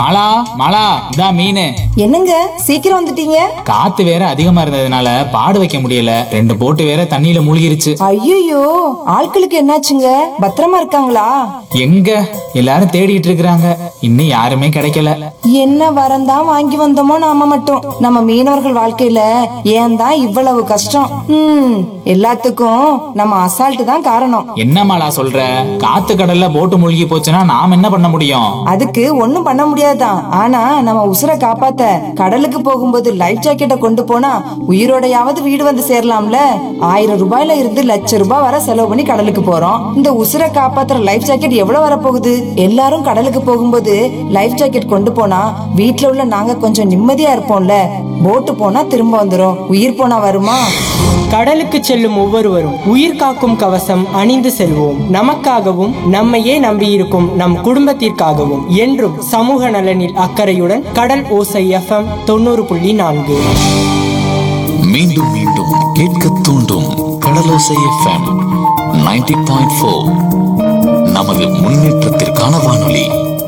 மாலா மாலா இதா மீன் என்னங்க சீக்கிரம் வந்துட்டீங்க காத்து வேற அதிகமா இருந்ததுனால பாடு வைக்க முடியல ரெண்டு போட்டு வேற தண்ணியில மூழ்கிருச்சு ஐயோ ஆட்களுக்கு என்னாச்சுங்க பத்திரமா இருக்காங்களா எங்க எல்லாரும் தேடிட்டு இருக்கிறாங்க இன்னும் யாருமே கிடைக்கல என்ன வரந்தான் வாங்கி வந்தோமோ நாம மட்டும் நம்ம மீனவர்கள் வாழ்க்கையில ஏன் தான் இவ்வளவு கஷ்டம் ம் எல்லாத்துக்கும் நம்ம அசால்ட் தான் காரணம் என்ன மாலா சொல்ற காத்து கடல்ல போட்டு மூழ்கி போச்சுன்னா நாம் என்ன பண்ண முடியும் அதுக்கு ஒண்ணும் பண்ண முடியாதுதான் ஆனா நம்ம உசுரை காப்பாத்த கடலுக்கு போகும்போது லைஃப் ஜாக்கெட்டை கொண்டு போனா உயிரோடையாவது வீடு வந்து சேரலாம்ல ஆயிரம் ரூபாயில இருந்து லட்ச ரூபாய் வரை செலவு பண்ணி கடலுக்கு போறோம் இந்த உசுரை காப்பாத்துற லைஃப் ஜாக்கெட் எவ்வளவு வரப்போகுது எல்லாரும் கடலுக்கு போகும்போது லைஃப் ஜாக்கெட் கொண்டு போனா வீட்ல உள்ள நாங்க கொஞ்சம் நிம்மதியா இருப்போம்ல போட்டு போனா திரும்ப வந்துரும் உயிர் போனா வருமா கடலுக்கு செல்லும் ஒவ்வொருவரும் உயிர் காக்கும் கவசம் அணிந்து செல்வோம் நமக்காகவும் நம்மையே நம்பியிருக்கும் நம் குடும்பத்திற்காகவும் என்றும் சமூக நலனில் அக்கறையுடன் கடல் ஓசை எஃப்எம் தொண்ணூறு புள்ளி நான்கு மீண்டும் மீண்டும் கேட்க தூண்டும் கடலோசை எஃப்எம் 90.4 பாயிண்ட் ஃபோர் நமது முன்னேற்றத்திற்கான வானொலி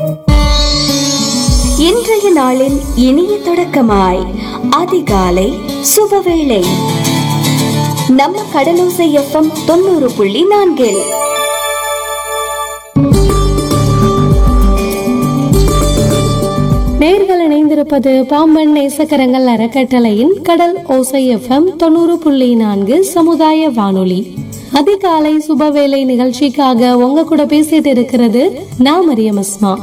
இன்றைய நாளின் இனிய தொடக்கமாய் அதிகாலை சுபவேளை நம்ம கடலோசை எஃப்எம் தொண்ணூறு புள்ளி நான்கில் நேர்கள் இணைந்திருப்பது பாம்பன் நேசக்கரங்கள் அறக்கட்டளையின் கடல் ஓசை எஃப்எம் தொண்ணூறு புள்ளி நான்கு சமுதாய வானொலி அதிகாலை சுபவேளை நிகழ்ச்சிக்காக உங்க கூட பேசிட்டு இருக்கிறது நான் மரியம் அஸ்மா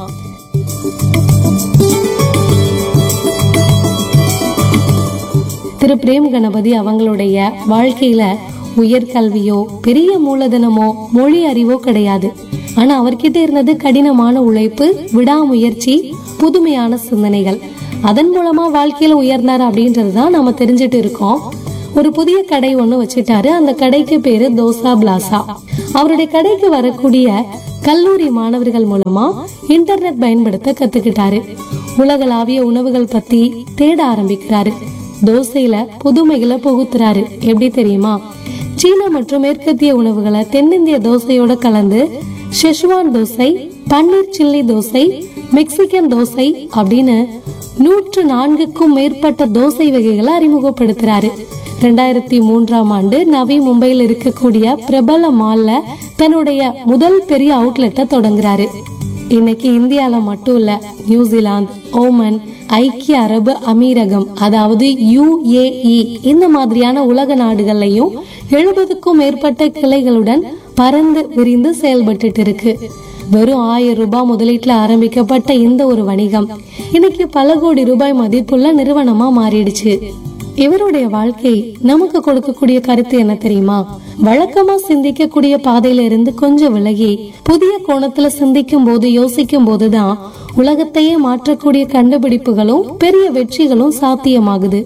திரு பிரேம் கணபதி அவங்களுடைய வாழ்க்கையில உயர்கல்வியோ பெரிய மூலதனமோ மொழி அறிவோ கிடையாது ஆனா அவர்கிட்ட இருந்தது கடினமான உழைப்பு விடாமுயற்சி புதுமையான சிந்தனைகள் அதன் மூலமா வாழ்க்கையில உயர்ந்தார் அப்படின்றது தான் நம்ம தெரிஞ்சுட்டு இருக்கோம் ஒரு புதிய கடை ஒண்ணு வச்சுட்டாரு அந்த கடைக்கு பேரு தோசா பிளாசா அவருடைய கடைக்கு வரக்கூடிய கல்லூரி மாணவர்கள் மூலமா இன்டர்நெட் பயன்படுத்த கத்துக்கிட்டாரு உலகளாவிய உணவுகள் பத்தி தேட ஆரம்பிக்கிறாரு தோசையில புதுமைகளை புகுத்துறாரு எப்படி தெரியுமா சீன மற்றும் மேற்கத்திய உணவுகளை தென்னிந்திய தோசையோட கலந்து schezwan dosa paneer chilli dosa Mexican dosa அப்படின்னு நூற்று நான்குக்கும் மேற்பட்ட தோசை வகைகளை அறிமுகப்படுத்துறாரு ரெண்டாயிரத்தி மூன்றாம் ஆண்டு நவி மும்பையில் இருக்கக்கூடிய பிரபல மால்ல தன்னுடைய முதல் பெரிய அவுட்லெட்டை தொடங்குறாரு இன்னைக்கு இந்தியால மட்டும் இல்ல நியூசிலாந்து ஓமன் ஐக்கிய அரபு அமீரகம் அதாவது யுஏஇ இந்த மாதிரியான உலக நாடுகள்லயும் எழுபதுக்கும் மேற்பட்ட கிளைகளுடன் பறந்து விரிந்து செயல்பட்டுட்டு இருக்கு வெறும் ஆயிரம் ரூபாய் முதலீட்டுல ஆரம்பிக்கப்பட்ட இந்த ஒரு வணிகம் இன்னைக்கு பல கோடி ரூபாய் மதிப்புள்ள நிறுவனமா மாறிடுச்சு இவருடைய வாழ்க்கை நமக்கு கொடுக்கக்கூடிய கருத்து என்ன தெரியுமா வழக்கமா சிந்திக்கக்கூடிய பாதையில இருந்து கொஞ்சம் விலகி புதிய கோணத்துல சிந்திக்கும் போது யோசிக்கும் போதுதான் உலகத்தையே மாற்றக்கூடிய கண்டுபிடிப்புகளும் பெரிய வெற்றிகளும் சாத்தியமாகுது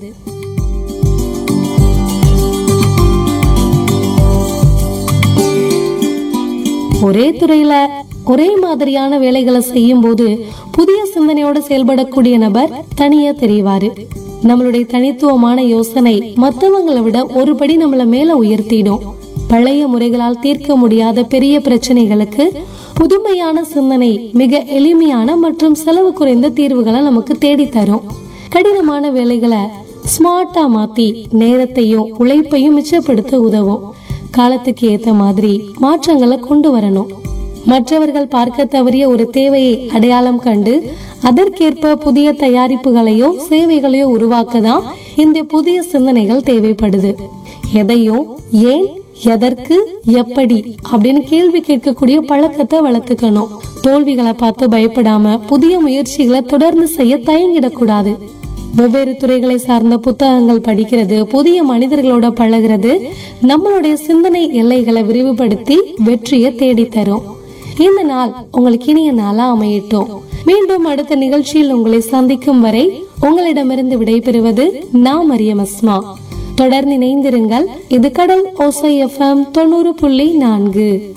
ஒரே துறையில ஒரே மாதிரியான வேலைகளை செய்யும் போது புதிய சிந்தனையோட செயல்படக்கூடிய நபர் தனியா தெரிவாரு நம்மளுடைய தனித்துவமான யோசனை மத்தவங்களை விட ஒரு படி நம்மள மேல உயர்த்திடும் பழைய முறைகளால் தீர்க்க முடியாத பெரிய பிரச்சனைகளுக்கு புதுமையான சிந்தனை மிக எளிமையான மற்றும் செலவு குறைந்த தீர்வுகளை நமக்கு தேடி தரும் கடினமான வேலைகளை ஸ்மார்ட்டா மாத்தி நேரத்தையும் உழைப்பையும் மிச்சப்படுத்த உதவும் காலத்துக்கு ஏத்த மாதிரி மாற்றங்களை கொண்டு வரணும் மற்றவர்கள் பார்க்க தவறிய ஒரு தேவையை அடையாளம் கண்டு அதற்கேற்ப புதிய தயாரிப்புகளையோ சேவைகளையோ உருவாக்க தான் இந்த புதிய சிந்தனைகள் தேவைப்படுது எதையும் ஏன் எதற்கு எப்படி அப்படின்னு கேள்வி கேட்கக்கூடிய பழக்கத்தை வளர்த்துக்கணும் தோல்விகளை பார்த்து பயப்படாம புதிய முயற்சிகளை தொடர்ந்து செய்ய தயங்கிடக்கூடாது வெவ்வேறு துறைகளை சார்ந்த புத்தகங்கள் படிக்கிறது புதிய மனிதர்களோட பழகிறது நம்மளுடைய சிந்தனை எல்லைகளை விரிவுபடுத்தி வெற்றியை தேடி தரும் இந்த நாள் உங்களுக்கு இனிய நாளா அமையட்டும் மீண்டும் அடுத்த நிகழ்ச்சியில் உங்களை சந்திக்கும் வரை உங்களிடமிருந்து விடைபெறுவது நான் மரியம் அஸ்மா தொடர்ந்து இணைந்திருங்கள் இது கடல் ஓசை எஃப்எம் தொண்ணூறு புள்ளி நான்கு